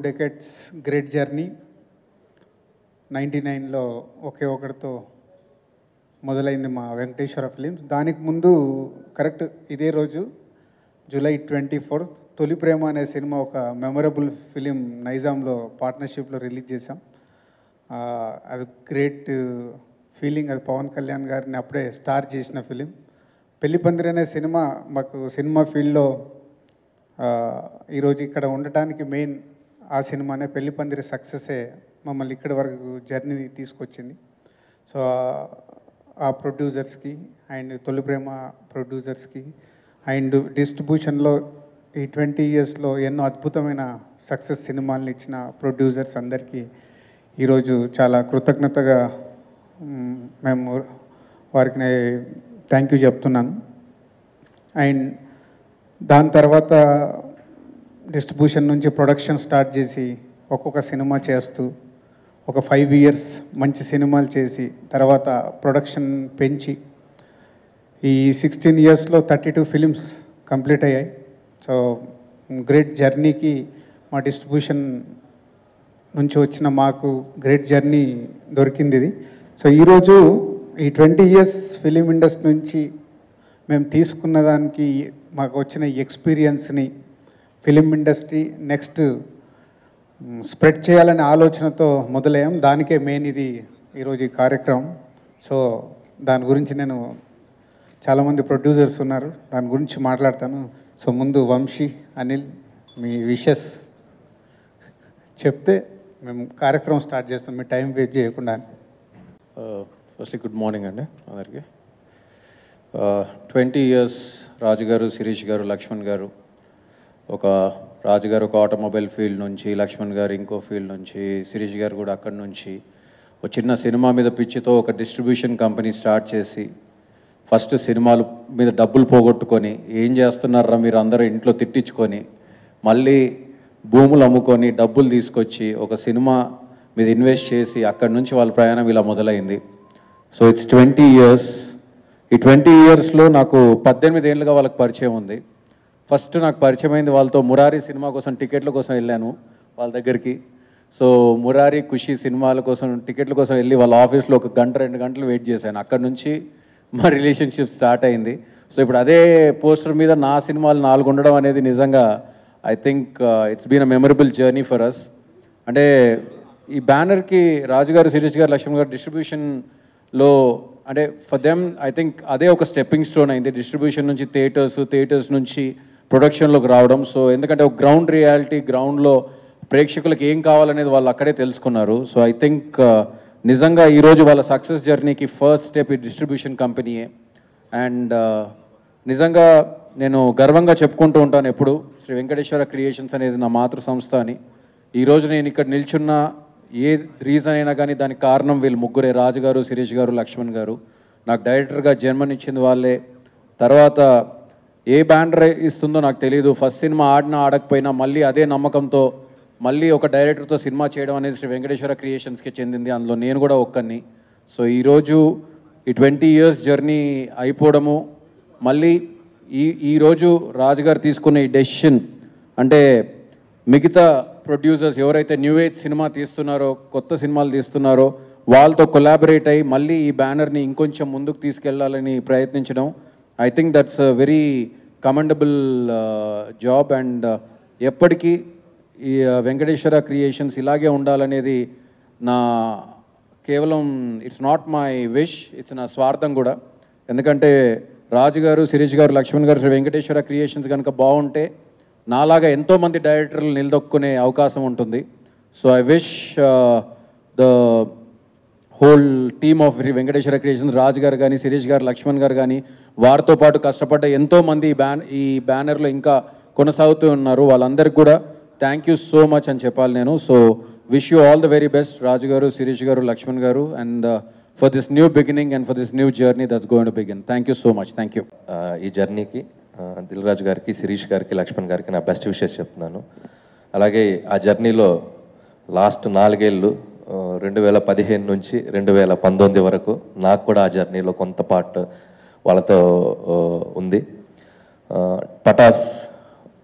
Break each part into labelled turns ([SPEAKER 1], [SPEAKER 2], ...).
[SPEAKER 1] Decades great journey ninety నైన్లో ఒకే ఒకటితో మొదలైంది మా వెంకటేశ్వర ఫిలిమ్స్ దానికి ముందు కరెక్ట్ ఇదే రోజు జూలై ట్వంటీ ఫోర్త్ తొలి ప్రేమ అనే సినిమా ఒక మెమరబుల్ ఫిలిం నైజాంలో పార్ట్నర్షిప్లో రిలీజ్ చేశాం ఆ, అది గ్రేట్ ఫీలింగ్ అది పవన్ కళ్యాణ్ గారిని అప్పుడే స్టార్ చేసిన ఫిలిం పెళ్లి పందిరి అనే సినిమా మాకు సినిమా ఫీల్డ్లో ఆ, ఈరోజు ఇక్కడ ఉండటానికి మెయిన్ ఆ సినిమానే పెళ్లి పందిరి సక్సెసే మమ్మల్ని ఇక్కడి వరకు జర్నీ తీసుకొచ్చింది సో ఆ- ఆ ప్రొడ్యూసర్స్కి అండ్ తొలి ప్రేమ ప్రొడ్యూసర్స్కి అండ్ డిస్ట్రిబ్యూషన్లో ఈ ట్వంటీ ఇయర్స్లో ఎన్నో అద్భుతమైన సక్సెస్ సినిమాలను ఇచ్చిన ప్రొడ్యూసర్స్ అందరికీ ఈరోజు చాలా కృతజ్ఞతగా మ్, మేము వారికి థ్యాంక్ యూ చెప్తున్నాను అండ్ దాని తర్వాత డిస్ట్రిబ్యూషన్ నుంచి ప్రొడక్షన్ స్టార్ట్ చేసి ఒక్కొక్క సినిమా చేస్తూ ఒక ఫైవ్ ఇయర్స్ మంచి సినిమాలు చేసి తర్వాత ప్రొడక్షన్ పెంచి ఈ సిక్స్టీన్ ఇయర్స్లో థర్టీ టూ ఫిలిమ్స్ కంప్లీట్ అయ్యాయి సో గ్రేట్ జర్నీకి మా డిస్ట్రిబ్యూషన్ నుంచి వచ్చిన మాకు గ్రేట్ జర్నీ దొరికింది ఇది సో ఈరోజు ఈ ట్వంటీ ఇయర్స్ ఫిలిం ఇండస్ట్రీ నుంచి మేము తీసుకున్న దానికి మాకు వచ్చిన ఎక్స్పీరియన్స్ని ఫిలిం ఇండస్ట్రీ నెక్స్ట్ స్ప్రెడ్ చేయాలనే ఆలోచనతో మొదలయ్యాం దానికే మెయిన్ ఇది ఈరోజు ఈ కార్యక్రమం సో దాని గురించి నేను చాలామంది ప్రొడ్యూసర్స్ ఉన్నారు దాని గురించి మాట్లాడతాను సో ముందు వంశీ అనిల్ మీ విషెస్ చెప్తే మేము కార్యక్రమం స్టార్ట్ చేస్తాం మీ టైం వేస్ట్ చేయకుండా
[SPEAKER 2] ఫస్ట్లీ గుడ్ మార్నింగ్ అండి అందరికీ ట్వంటీ ఇయర్స్ రాజు గారు శిరీష్ గారు లక్ష్మణ్ గారు ఒక రాజు గారు ఒక ఆటోమొబైల్ ఫీల్డ్ నుంచి లక్ష్మణ్ గారు ఇంకో ఫీల్డ్ నుంచి శిరీష్ గారు కూడా అక్కడి నుంచి ఒక చిన్న సినిమా మీద పిచ్చితో ఒక డిస్ట్రిబ్యూషన్ కంపెనీ స్టార్ట్ చేసి ఫస్ట్ సినిమాల మీద డబ్బులు పోగొట్టుకొని ఏం చేస్తున్నారా మీరు అందరూ ఇంట్లో తిట్టించుకొని మళ్ళీ భూములు అమ్ముకొని డబ్బులు తీసుకొచ్చి ఒక సినిమా మీద ఇన్వెస్ట్ చేసి అక్కడి నుంచి వాళ్ళ ప్రయాణం ఇలా మొదలైంది సో ఇట్స్ ట్వంటీ ఇయర్స్ ఈ ట్వంటీ ఇయర్స్లో నాకు పద్దెనిమిది ఏళ్ళుగా వాళ్ళకి పరిచయం ఉంది ఫస్ట్ నాకు పరిచయం అయింది వాళ్ళతో మురారి సినిమా కోసం టికెట్ల కోసం వెళ్ళాను వాళ్ళ దగ్గరికి సో మురారి ఖుషి సినిమాల కోసం టికెట్ల కోసం వెళ్ళి వాళ్ళ ఆఫీస్లో ఒక గంట రెండు గంటలు వెయిట్ చేశాను అక్కడ నుంచి మా రిలేషన్షిప్ స్టార్ట్ అయింది సో ఇప్పుడు అదే పోస్టర్ మీద నా సినిమాలు నాలుగు ఉండడం అనేది నిజంగా I think it's been a memorable journey for us అంటే ఈ బ్యానర్కి రాజుగారు శిరీష్ గారు లక్ష్మణ్ గారు డిస్ట్రిబ్యూషన్లో అంటే ఫర్ దెమ్ ఐ థింక్ అదే ఒక స్టెప్పింగ్ స్టోన్ అయింది డిస్ట్రిబ్యూషన్ నుంచి థియేటర్స్ థియేటర్స్ నుంచి ప్రొడక్షన్లోకి రావడం సో ఎందుకంటే ఒక గ్రౌండ్ రియాలిటీ గ్రౌండ్లో ప్రేక్షకులకు ఏం కావాలనేది వాళ్ళు అక్కడే తెలుసుకున్నారు సో ఐ థింక్ నిజంగా ఈరోజు వాళ్ళ సక్సెస్ జర్నీకి ఫస్ట్ స్టెప్ ఈ డిస్ట్రిబ్యూషన్ కంపెనీయే అండ్ నిజంగా నేను గర్వంగా చెప్పుకుంటూ ఉంటాను ఎప్పుడు శ్రీ వెంకటేశ్వర క్రియేషన్స్ అనేది నా మాతృ సంస్థ అని ఈరోజు నేను ఇక్కడ నిల్చున్న ఏ రీజన్ అయినా కానీ దానికి కారణం వీళ్ళు ముగ్గురే రాజు గారు శిరీష్ గారు లక్ష్మణ్ గారు నాకు డైరెక్టర్గా జన్మనిచ్చింది వాళ్ళే తర్వాత ఏ బ్యానర్ ఇస్తుందో నాకు తెలియదు ఫస్ట్ సినిమా ఆడినా ఆడకపోయినా మళ్ళీ అదే నమ్మకంతో మళ్ళీ ఒక డైరెక్టర్తో సినిమా చేయడం అనేది శ్రీ వెంకటేశ్వర క్రియేషన్స్కి చెందింది అందులో నేను కూడా ఒక్కరిని సో ఈరోజు ఈ ట్వంటీ ఇయర్స్ జర్నీ అయిపోవడము మళ్ళీ ఈ ఈరోజు రాజుగారు తీసుకున్న ఈ డెసిషన్ అంటే మిగతా ప్రొడ్యూసర్స్ ఎవరైతే న్యూ ఏజ్ సినిమా తీస్తున్నారో కొత్త సినిమాలు తీస్తున్నారో వాళ్ళతో కొలాబరేట్ అయ్యి మళ్ళీ ఈ బ్యానర్ని ఇంకొంచెం ముందుకు తీసుకెళ్లాలని ప్రయత్నించడం I think that's very commendable job and ఎప్పటికీ ఈ uh, వెంకటేశ్వర క్రియేషన్స్ ఇలాగే ఉండాలనేది నా కేవలం it's not my wish it's నా స్వార్థం కూడా ఎందుకంటే రాజు గారు శిరీష్ గారు లక్ష్మణ్ గారు శ్రీ వెంకటేశ్వర క్రియేషన్స్ కనుక బాగుంటే నాలాగా ఎంతోమంది డైరెక్టర్లు నిలదొక్కునే అవకాశం ఉంటుంది so I wish the whole team of Venkateswara creations Raju garu కానీ శిరీష్ గారు లక్ష్మణ్ గారు కానీ వారితో పాటు కష్టపడ్డ ఎంతో మంది ఈ బ్యాన్ ఈ బ్యానర్లో ఇంకా కొనసాగుతూ ఉన్నారు వాళ్ళందరికీ కూడా థ్యాంక్ యూ సో మచ్ అని చెప్పాలి నేను so wish you all the very best Raju garu Sirish garu Lakshman garu and for this new beginning and for this new journey that's going to begin thank you so much thank you
[SPEAKER 3] ఆ, ఈ జర్నీకి ఆ, దిల్ రాజు గారికి శిరీష్ గారికి లక్ష్మణ్ గారికి నా బెస్ట్ విషెస్ చెప్తున్నాను అలాగే ఆ జర్నీలో లాస్ట్ నాలుగేళ్ళు ఆ, రెండు వేల పదిహేను నుంచి రెండు వేల పంతొమ్మిది వరకు నాకు కూడా ఆ జర్నీలో కొంత పార్ట్ వాళ్ళతో ఆ, ఉంది ఆ, Pataas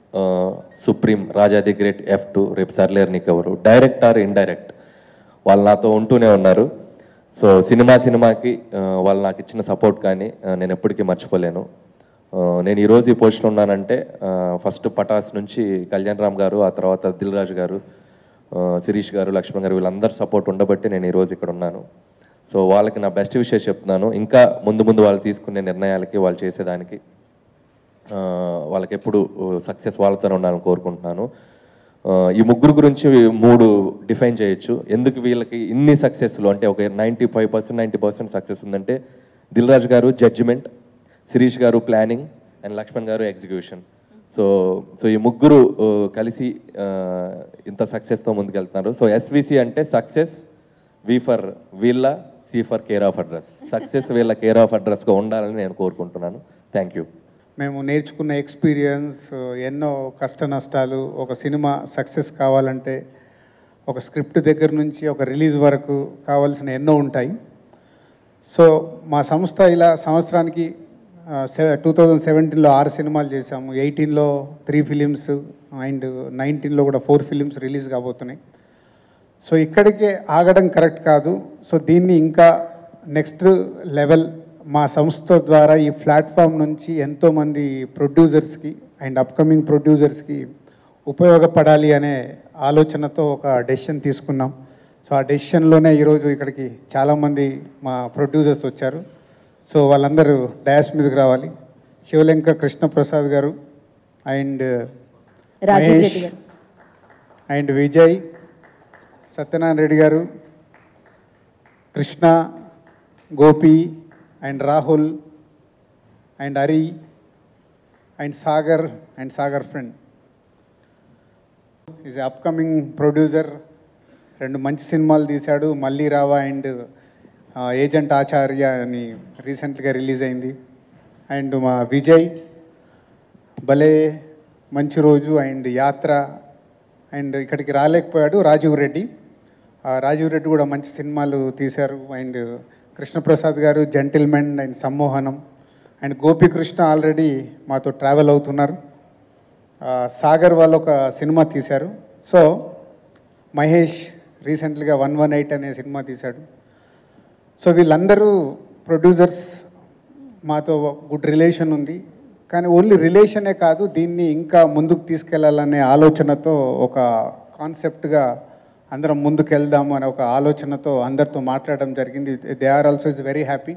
[SPEAKER 3] Supreme Raja the great F two రేపు సర్లేరు నీకెవరు డైరెక్ట్ ఆర్ ఇండైరెక్ట్ వాళ్ళు నాతో ఉంటూనే ఉన్నారు సో సినిమా సినిమాకి ఆ, వాళ్ళు నాకు ఇచ్చిన సపోర్ట్ కానీ ఆ, నేను ఎప్పటికీ మర్చిపోలేను ఆ, నేను ఈరోజు ఈ పొజిషన్ ఉన్నానంటే ఫస్ట్ పటాస్ నుంచి కళ్యాణ్ రామ్ గారు ఆ తర్వాత దిల్ రాజు గారు ఆ, శిరీష్ గారు లక్ష్మణ్ గారు వీళ్ళందరి సపోర్ట్ ఉండబట్టి నేను ఈరోజు ఇక్కడ ఉన్నాను సో వాళ్ళకి నా బెస్ట్ విషయం చెప్తున్నాను ఇంకా ముందు ముందు వాళ్ళు తీసుకునే నిర్ణయాలకి వాళ్ళు చేసేదానికి ఆ, వాళ్ళకి ఎప్పుడు సక్సెస్ వాళ్ళతోనే ఉండాలని కోరుకుంటున్నాను ఆ, ఈ ముగ్గురు గురించి మూడు డిఫైన్ చేయొచ్చు ఎందుకు వీళ్ళకి ఇన్ని సక్సెస్లు అంటే ఒక ninety five percent ninety percent success ఉందంటే దిల్ రాజు గారు జడ్జిమెంట్ శిరీష్ గారు ప్లానింగ్ అండ్ లక్ష్మణ్ గారు ఎగ్జిక్యూషన్ సో సో ఈ ముగ్గురు ఆ, కలిసి ఆ, ఇంత సక్సెస్తో ముందుకెళ్తున్నారు సో ఎస్విసి అంటే సక్సెస్ వి ఫర్ వీళ్ళ C for care of address success వీళ్ళ కేర్ ఆఫ్ అడ్రస్గా ఉండాలని నేను కోరుకుంటున్నాను థ్యాంక్ యూ
[SPEAKER 1] మేము నేర్చుకున్న ఎక్స్పీరియన్స్ ఎన్నో కష్ట నష్టాలు ఒక సినిమా సక్సెస్ కావాలంటే ఒక స్క్రిప్ట్ దగ్గర నుంచి ఒక రిలీజ్ వరకు కావాల్సిన ఎన్నో ఉంటాయి సో మా సంస్థ ఇలా సంవత్సరానికి టూ థౌజండ్ సెవెంటీన్లో ఆరు సినిమాలు చేశాము ఎయిటీన్లో త్రీ ఫిలిమ్స్ అండ్ నైన్టీన్లో కూడా ఫోర్ ఫిలిమ్స్ రిలీజ్ కాబోతున్నాయి సో ఇక్కడికే ఆగడం కరెక్ట్ కాదు సో దీన్ని ఇంకా నెక్స్ట్ లెవెల్ మా సంస్థ ద్వారా ఈ ప్లాట్ఫామ్ నుంచి ఎంతోమంది ప్రొడ్యూసర్స్కి అండ్ అప్కమింగ్ ప్రొడ్యూసర్స్కి ఉపయోగపడాలి అనే ఆలోచనతో ఒక డెసిషన్ తీసుకున్నాం సో ఆ డెసిషన్లోనే ఈరోజు ఇక్కడికి చాలామంది మా ప్రొడ్యూసర్స్ వచ్చారు సో వాళ్ళందరూ డయాస్ మీదకి రావాలి శివలంక కృష్ణప్రసాద్ గారు అండ్
[SPEAKER 4] రాజీవ్
[SPEAKER 1] మహేష్
[SPEAKER 4] రెడ్డి గారు
[SPEAKER 1] and Vijay Satyanarayana Reddy garu Krishna Gopi and Rahul and Hari and Sagar and Sagar friend is upcoming producer రెండు మంచి సినిమాలు తీశాడు మళ్ళీ రావా అండ్ ఏజెంట్ ఆచార్య అని రీసెంట్గా రిలీజ్ అయింది అండ్ మా విజయ్ భలే మంచి రోజు అండ్ యాత్ర అండ్ ఇక్కడికి రాలేకపోయాడు రాజీవ్ రెడ్డి ఆ రాజీవ్ రెడ్డి కూడా మంచి సినిమాలు తీశారు and Krishnaprasad garu gentleman and Sammohanam and Gopikrishna already మాతో ట్రావెల్ అవుతున్నారు ఆ, సాగర్ వాళ్ళు ఒక సినిమా తీశారు సో మహేష్ రీసెంట్గా వన్ వన్ ఎయిట్ అనే సినిమా తీశాడు సో వీళ్ళందరూ ప్రొడ్యూసర్స్ మాతో గుడ్ రిలేషన్ ఉంది కానీ ఓన్లీ రిలేషనే కాదు దీన్ని ఇంకా ముందుకు తీసుకెళ్లాలనే ఆలోచనతో ఒక కాన్సెప్ట్గా అందరం ముందుకు వెళ్దాము అనే ఒక ఆలోచనతో అందరితో మాట్లాడడం జరిగింది they are also is very happy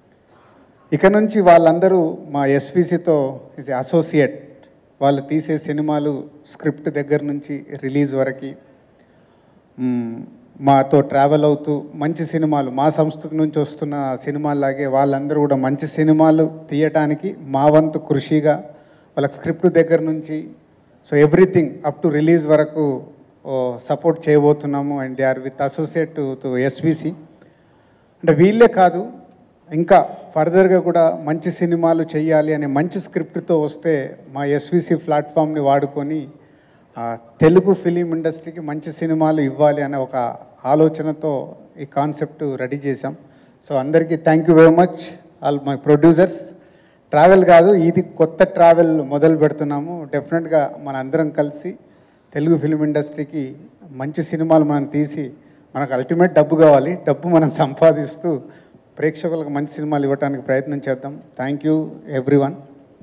[SPEAKER 1] ఇక నుంచి వాళ్ళందరూ మా ఎస్విసితో ఇస్ అసోసియేట్ వాళ్ళు తీసే సినిమాలు స్క్రిప్ట్ దగ్గర నుంచి రిలీజ్ వరకు మ్మ్, మాతో ట్రావెల్ అవుతూ మంచి సినిమాలు మా సంస్థ నుంచి వస్తున్న సినిమాలాగే వాళ్ళందరూ కూడా మంచి సినిమాలు తీయటానికి మా వంతు కృషిగా వాళ్ళకి స్క్రిప్ట్ దగ్గర నుంచి so everything up to release వరకు సపోర్ట్ చేయబోతున్నాము and they are with associate to SVC అంటే వీళ్ళే కాదు ఇంకా ఫర్దర్గా కూడా మంచి సినిమాలు చేయాలి అనే మంచి స్క్రిప్ట్తో వస్తే మా ఎస్విసి ప్లాట్ఫామ్ని వాడుకొని ఆ, తెలుగు ఫిలిం ఇండస్ట్రీకి మంచి సినిమాలు ఇవ్వాలి అనే ఒక ఆలోచనతో ఈ కాన్సెప్ట్ రెడీ చేశాం సో అందరికీ thank you very much all my producers travel కాదు ఇది కొత్త ట్రావెల్ మొదలు పెడుతున్నాము డెఫినెట్గా మన అందరం కలిసి తెలుగు ఫిలిం ఇండస్ట్రీకి మంచి సినిమాలు మనం తీసి మనకు అల్టిమేట్ డబ్బు కావాలి డబ్బు మనం సంపాదిస్తూ ప్రేక్షకులకు మంచి సినిమాలు ఇవ్వడానికి ప్రయత్నం చేద్దాం thank you everyone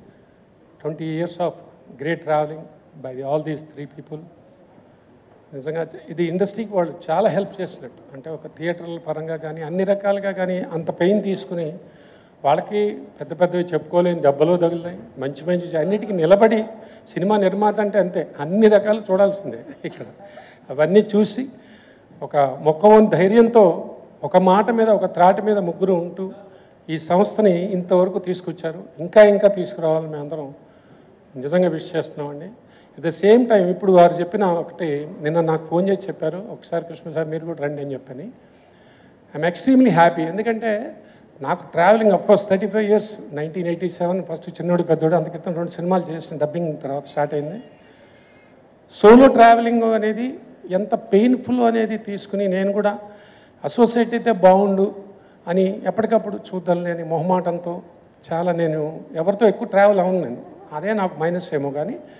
[SPEAKER 5] 20 years of great traveling by the, all these three people నిజంగా ఇది ఇండస్ట్రీకి వాళ్ళు చాలా హెల్ప్ చేసినట్టు అంటే ఒక థియేటర్ల పరంగా కానీ అన్ని రకాలుగా కానీ అంత పెయిన్ తీసుకుని వాళ్ళకి పెద్ద పెద్దవి చెప్పుకోలేని దెబ్బలు తగిలినాయి మంచి మంచి అన్నిటికీ నిలబడి సినిమా నిర్మాత అంటే అంతే అన్ని రకాలు చూడాల్సిందే ఇక్కడ అవన్నీ చూసి ఒక మొక్కవని ధైర్యంతో ఒక మాట మీద ఒక త్రాటి మీద ముగ్గురు ఉంటూ ఈ సంస్థని ఇంతవరకు తీసుకొచ్చారు ఇంకా ఇంకా తీసుకురావాలని మేము అందరం నిజంగా విష్ చేస్తున్నామండి అట్ ద సేమ్ టైం ఇప్పుడు వారు చెప్పిన ఒకటి నిన్న నాకు ఫోన్ చేసి చెప్పారు ఒకసారి కృష్ణ సార్ మీరు కూడా రండి అని చెప్పని ఐఎమ్ ఎక్స్ట్రీమ్లీ హ్యాపీ ఎందుకంటే నాకు travelling of course thirty five years nineteen eighty seven first చిన్నోడు పెద్దోడు అంత క్రితం రెండు సినిమాలు చేసిన డబ్బింగ్ తర్వాత స్టార్ట్ అయింది సోలో ట్రావెలింగ్ అనేది ఎంత పెయిన్ఫుల్ అనేది తీసుకుని నేను కూడా అసోసియేట్ అయితే బాగుండు అని ఎప్పటికప్పుడు చూద్దాం లేని మొహమాటంతో చాలా నేను ఎవరితో ఎక్కువ ట్రావెల్ అవ్వను నేను అదే నాకు మైనస్ ఏమో కానీ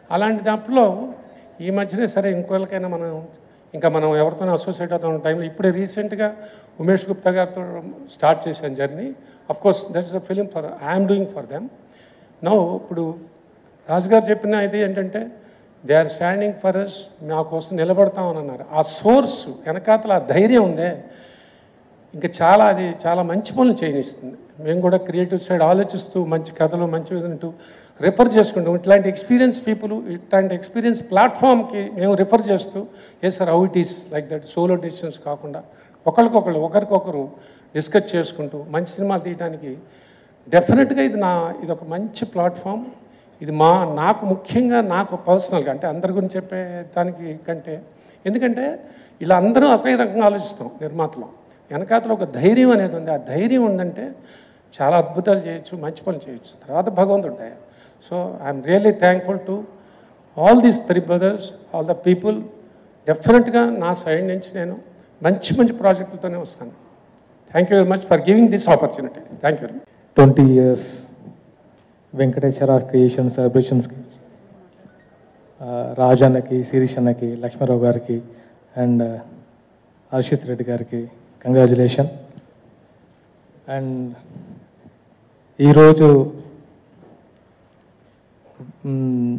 [SPEAKER 5] అలాంటి దాంట్లో ఈ మధ్యనే సరే ఇంకోళ్ళకైనా మనం ఇంకా మనం ఎవరితోనో అసోసియేట్ అవుతున్న టైంలో ఇప్పుడే రీసెంట్గా ఉమేష్ గుప్తా గారితో స్టార్ట్ చేశాను journey of course that's a film for I'm doing for them no ఇప్పుడు రాజుగారు చెప్పిన ఇది ఏంటంటే they are standing for us మా కోసం నిలబడతామని అన్నారు ఆ సోర్స్ వెనకాతల ఆ ధైర్యం ఉందే ఇంకా చాలా అది చాలా మంచి పనులు చేయనిస్తుంది మేము కూడా క్రియేటివ్ సైడ్ ఆలోచిస్తూ మంచి కథలు మంచి విధంటూ రిఫర్ చేసుకుంటాం ఇట్లాంటి ఎక్స్పీరియన్స్ పీపుల్ ఇట్లాంటి ఎక్స్పీరియన్స్ ప్లాట్ఫామ్కి మేము రిఫర్ చేస్తూ ఏ sir how it is like that solo decisions కాకుండా ఒకరికొకరు ఒకరికొకరు డిస్కస్ చేసుకుంటూ మంచి సినిమాలు తీయడానికి డెఫినెట్గా ఇది నా ఇది ఒక మంచి ప్లాట్ఫామ్ ఇది మా నాకు ముఖ్యంగా నాకు పర్సనల్గా అంటే అందరి గురించి చెప్పే దానికి కంటే ఎందుకంటే ఇలా అందరూ ఒకే రకంగా ఆలోచిస్తాం నిర్మాతలు వెనకాతలో ఒక ధైర్యం అనేది ఉంది ఆ ధైర్యం ఉందంటే చాలా అద్భుతాలు చేయొచ్చు మంచి పనులు చేయొచ్చు తర్వాత భగవంతుడు దయ so I'm really thankful to all these three brothers all the people definitely నా సైడ్ నుంచి నేను మంచి మంచి ప్రాజెక్టులతోనే వస్తాను thank you very much for giving this opportunity thank you very much
[SPEAKER 4] twenty years Venkateswara creation సెలబ్రేషన్స్కి రాజన్నకి శిరీష్ అన్నకి లక్ష్మీరావు గారికి అండ్ హర్షిత్ రెడ్డి గారికి కంగ్రాచులేషన్ అండ్ ఈరోజు మ్,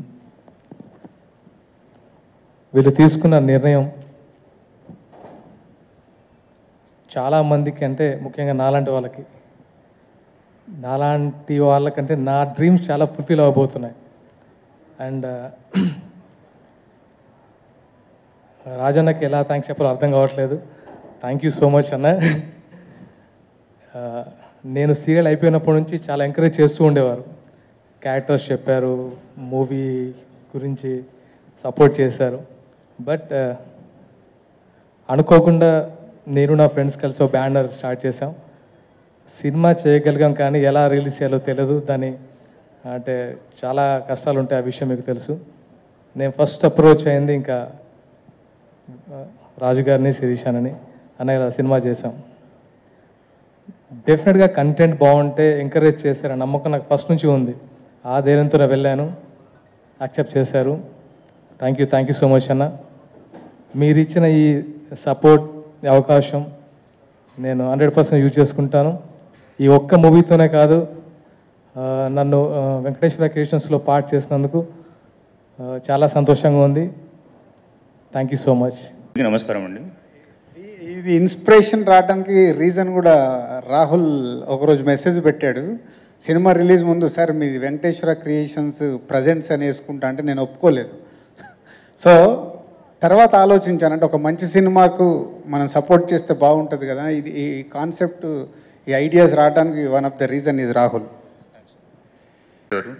[SPEAKER 4] వీళ్ళు తీసుకున్న నిర్ణయం చాలామందికి అంటే ముఖ్యంగా నాలాంటి వాళ్ళకి నాలాంటి వాళ్ళకంటే నా డ్రీమ్స్ చాలా ఫుల్ఫిల్ అవ్వబోతున్నాయి అండ్ రాజన్నకి ఎలా థ్యాంక్స్ చెప్పాలో అర్థం కావట్లేదు థ్యాంక్ యూ సో మచ్ అన్న ఆ, నేను సీరియల్ అయిపోయినప్పటి నుంచి చాలా ఎంకరేజ్ చేస్తూ ఉండేవారు క్యారెక్టర్స్ చెప్పారు మూవీ గురించి సపోర్ట్ చేశారు బట్ అనుకోకుండా నేను నా ఫ్రెండ్స్ కలిసి ఒక బ్యానర్ స్టార్ట్ చేసాం సినిమా చేయగలిగాం కానీ ఎలా రిలీజ్ చేయాలో తెలియదు దాని అంటే చాలా కష్టాలు ఉంటాయి ఆ విషయం మీకు తెలుసు నేను ఫస్ట్ అప్రోచ్ అయింది ఇంకా ఆ, రాజు గారిని శిరీషానని అన్న ఇలా సినిమా చేశాం డెఫినెట్గా కంటెంట్ బాగుంటే ఎంకరేజ్ చేశారు ఆ నమ్మకం నాకు ఫస్ట్ నుంచి ఉంది ఆ ధైర్యంతో నేను వెళ్ళాను యాక్సెప్ట్ చేశారు thank you thank you so much అన్న మీరు ఇచ్చిన ఈ సపోర్ట్ ఈ అవకాశం నేను హండ్రెడ్ పర్సెంట్ యూజ్ చేసుకుంటాను ఈ ఒక్క మూవీతోనే కాదు ఆ, నన్ను ఆ, వెంకటేశ్వర క్రియేషన్స్లో పార్ట్ చేసినందుకు ఆ, చాలా సంతోషంగా ఉంది థ్యాంక్ యూ సో మచ్
[SPEAKER 6] అందరికీ నమస్కారం అండి
[SPEAKER 1] ఈ- ఇది ఇన్స్పిరేషన్ రావడానికి రీజన్ కూడా రాహుల్ ఒకరోజు మెసేజ్ పెట్టాడు సినిమా రిలీజ్ ముందు సార్ మీది వెంకటేశ్వర క్రియేషన్స్ ప్రజెంట్స్ అని వేసుకుంటా అంటే నేను ఒప్పుకోలేదు సో తర్వాత ఆలోచించాను అంటే ఒక మంచి సినిమాకు మనం సపోర్ట్ చేస్తే బాగుంటుంది కదా ఇది ఈ కాన్సెప్ట్ ఈ ఐడియాస్ రావడానికి one of the reason is Rahul
[SPEAKER 6] garu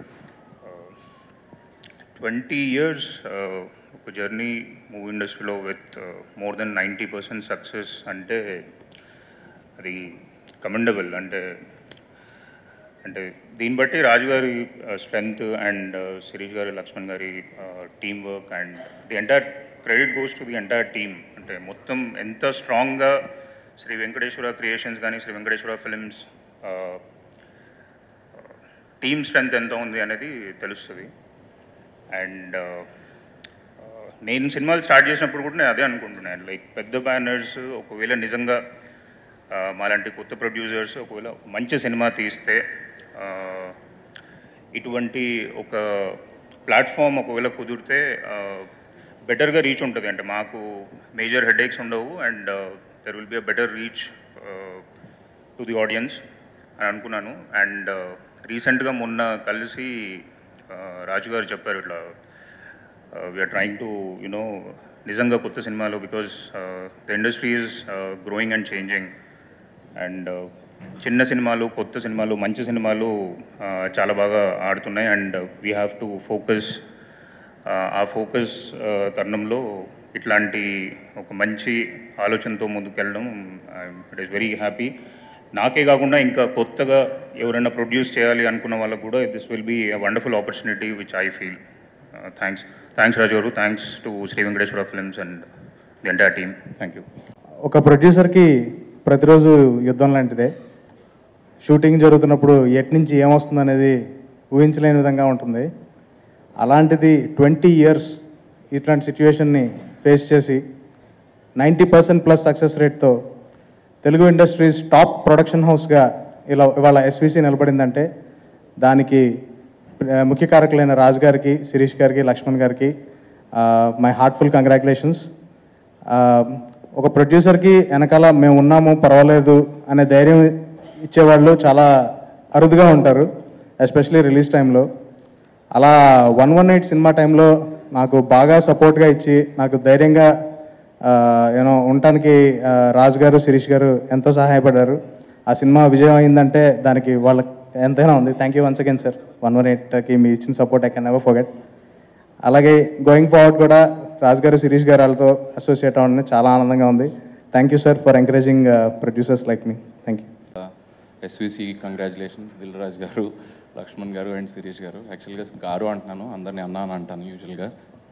[SPEAKER 6] twenty years ఒక జర్నీ మూవీ ఇండస్ట్రీలో with more than ninety percent success అంటే అది కమెండబుల్ అంటే అంటే దీన్ని బట్టి రాజు గారి స్ట్రెంగ్త్ అండ్ శిరీష్ గారి లక్ష్మణ్ గారి team work and the entire credit goes to the entire team అంటే మొత్తం ఎంత స్ట్రాంగ్గా శ్రీ వెంకటేశ్వర క్రియేషన్స్ కానీ Sri Venkateswara films team strength ఎంత ఉంది అనేది తెలుస్తుంది అండ్ నేను సినిమాలు స్టార్ట్ చేసినప్పుడు కూడా నేను అదే అనుకుంటున్నాను లైక్ పెద్ద బ్యానర్స్ ఒకవేళ నిజంగా ఆ, మాలాంటి కొత్త ప్రొడ్యూసర్స్ ఒకవేళ మంచి సినిమా తీస్తే ఆ, ఇటువంటి ఒక ప్లాట్ఫామ్ ఒకవేళ కుదిరితే బెటర్గా రీచ్ ఉంటుంది అంటే మాకు మేజర్ హెడేక్స్ ఉండవు and there will be a better reach to the audience అని అనుకున్నాను అండ్ రీసెంట్గా మొన్న కలిసి ఆ, రాజు గారు చెప్పారు ఇట్లా వీఆర్ ట్రయింగ్ టు యునో నిజంగా కొత్త సినిమాలు because the industry is growing and changing and చిన్న సినిమాలు కొత్త సినిమాలు మంచి సినిమాలు ఆ, చాలా బాగా ఆడుతున్నాయి and we have to focus ఆ ఫోకస్ తరుణంలో ఇట్లాంటి ఒక మంచి ఆలోచనతో ముందుకెళ్ళడం ఇట్ ఈస్ వెరీ హ్యాపీ నాకే కాకుండా ఇంకా కొత్తగా ఎవరైనా ప్రొడ్యూస్ చేయాలి అనుకున్న వాళ్ళకు కూడా this will be wonderful opportunity which I feel thanks thanks Raju garu thanks to Sri Venkateswara films and the entire team thank you
[SPEAKER 7] ఒక ప్రొడ్యూసర్కి ప్రతిరోజు యుద్ధం లాంటిదే షూటింగ్ జరుగుతున్నప్పుడు ఎటు నుంచి ఏమొస్తుంది అనేది ఊహించలేని విధంగా ఉంటుంది అలాంటిది ట్వంటీ ఇయర్స్ ఇట్లాంటి సిచ్యువేషన్ని ఫేస్ చేసి నైంటీ పర్సెంట్ ప్లస్ సక్సెస్ రేట్తో తెలుగు ఇండస్ట్రీస్ టాప్ ప్రొడక్షన్ హౌస్గా ఇలా ఇవాళ ఎస్విసి నిలబడిందంటే దానికి ఆ, ముఖ్య కారకులైన రాజ్ గారికి శిరీష్ గారికి లక్ష్మణ్ గారికి మై హార్ట్ఫుల్ కంగ్రాచులేషన్స్ ఒక ప్రొడ్యూసర్కి వెనకాల మేము ఉన్నాము పర్వాలేదు అనే ధైర్యం ఇచ్చేవాళ్ళు చాలా అరుదుగా ఉంటారు ఎస్పెషలీ రిలీజ్ టైంలో అలా వన్ వన్ ఎయిట్ సినిమా టైంలో నాకు బాగా సపోర్ట్గా ఇచ్చి నాకు ధైర్యంగా యూనో ఉండటానికి ఆ, రాజు గారు శిరీష్ గారు ఎంతో సహాయపడ్డారు ఆ సినిమా విజయం అయిందంటే దానికి వాళ్ళ ఎంతైనా ఉంది thank you once again sir one one ఎయిట్కి మీ ఇచ్చిన support I can never forget అలాగే గోయింగ్ ఫార్వర్డ్ కూడా రాజు గారు శిరీష్ గారు వాళ్ళతో అసోసియేట్ అవ్వడం చాలా ఆనందంగా ఉంది thank you sir for encouraging producers like మీ thank you
[SPEAKER 8] SVC congratulations Dil Raj garu Lakshman garu and Sirish గారు యాక్చువల్గా గారు అంటున్నాను అందరినీ అన్నా అని అంటాను యూజువల్గా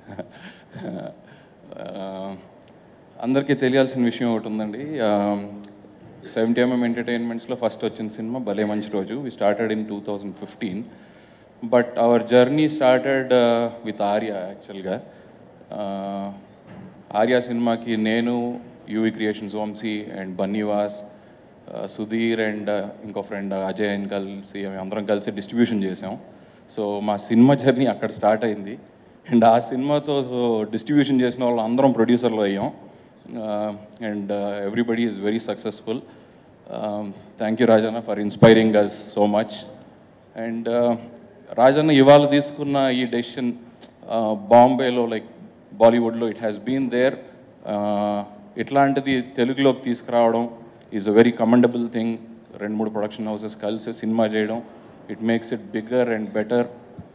[SPEAKER 8] అందరికీ తెలియాల్సిన విషయం ఒకటి ఉందండి సెవెంటీ ఎంఎం ఎంటర్టైన్మెంట్స్లో ఫస్ట్ వచ్చిన సినిమా భలే మంచి రోజు we started in two thousand fifteen but our journey started with Arya యాక్చువల్గా ఆర్య సినిమాకి నేను UV creations Vamsi and Bunny Vas ఆ, సుధీర్ అండ్ ఇంకో ఫ్రెండ్ అజయ్ అని కలిసి అందరం కలిసి డిస్ట్రిబ్యూషన్ చేసాం సో మా సినిమా జర్నీ అక్కడ స్టార్ట్ అయింది అండ్ ఆ సినిమాతో డిస్ట్రిబ్యూషన్ చేసిన వాళ్ళు అందరం ప్రొడ్యూసర్లు అయ్యాం and everybody is very successful thank you Rajanna for inspiring us so much and Rajanna ఇవాళ తీసుకున్న ఈ డెసిషన్ బాంబేలో లైక్ బాలీవుడ్లో ఇట్ హ్యాస్ బీన్ దేర్ ఇట్లాంటిది తెలుగులోకి తీసుకురావడం is a very commendable thing రెండు మూడు ప్రొడక్షన్ హౌసెస్ కలిసి సినిమా చేయడం it makes it bigger and better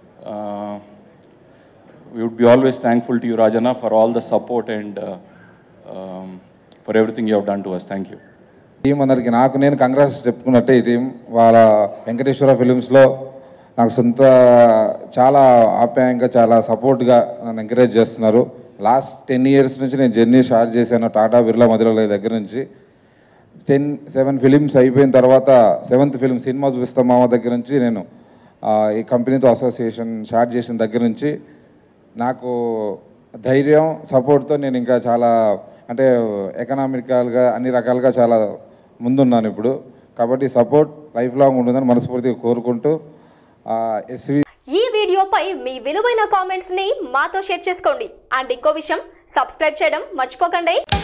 [SPEAKER 8] we would be always thankful to you, Rajana, for all the support and uh, um, for everything you have done to us. Thank you.
[SPEAKER 9] Team అందరికి నాకు నేను congrats చెప్పుకున్నట్టే ఈ team వాళ్ళ వెంకటేశ్వర ఫిలిమ్స్లో నాకు సొంత చాలా ఆప్యాయంగా చాలా సపోర్ట్గా నన్ను ఎంకరేజ్ చేస్తున్నారు లాస్ట్ టెన్ ఇయర్స్ నుంచి నేను జర్నీ స్టార్ట్ చేశాను టాటా బిర్లా మధురల దగ్గర నుంచి టెన్ సెవెన్ ఫిలిమ్స్ అయిపోయిన తర్వాత సెవెంత్ ఫిలిం సినిమా చూపిస్తాం మామ దగ్గర నుంచి నేను ఆ, ఈ కంపెనీతో అసోసియేషన్ స్టార్ట్ చేసిన దగ్గర నుంచి నాకు ధైర్యం సపోర్ట్తో నేను ఇంకా చాలా అంటే ఎకనామికల్గా అన్ని రకాలుగా చాలా ముందున్నాను ఇప్పుడు కాబట్టి సపోర్ట్ లైఫ్ లాంగ్ ఉంటుందని మనస్ఫూర్తిగా కోరుకుంటూ ఎస్వి
[SPEAKER 10] ఈ వీడియోపై మీ విలువైన కామెంట్స్ ని మాతో షేర్ చేసుకోండి అండ్ ఇంకో విషయం సబ్స్క్రైబ్ చేయడం మర్చిపోకండి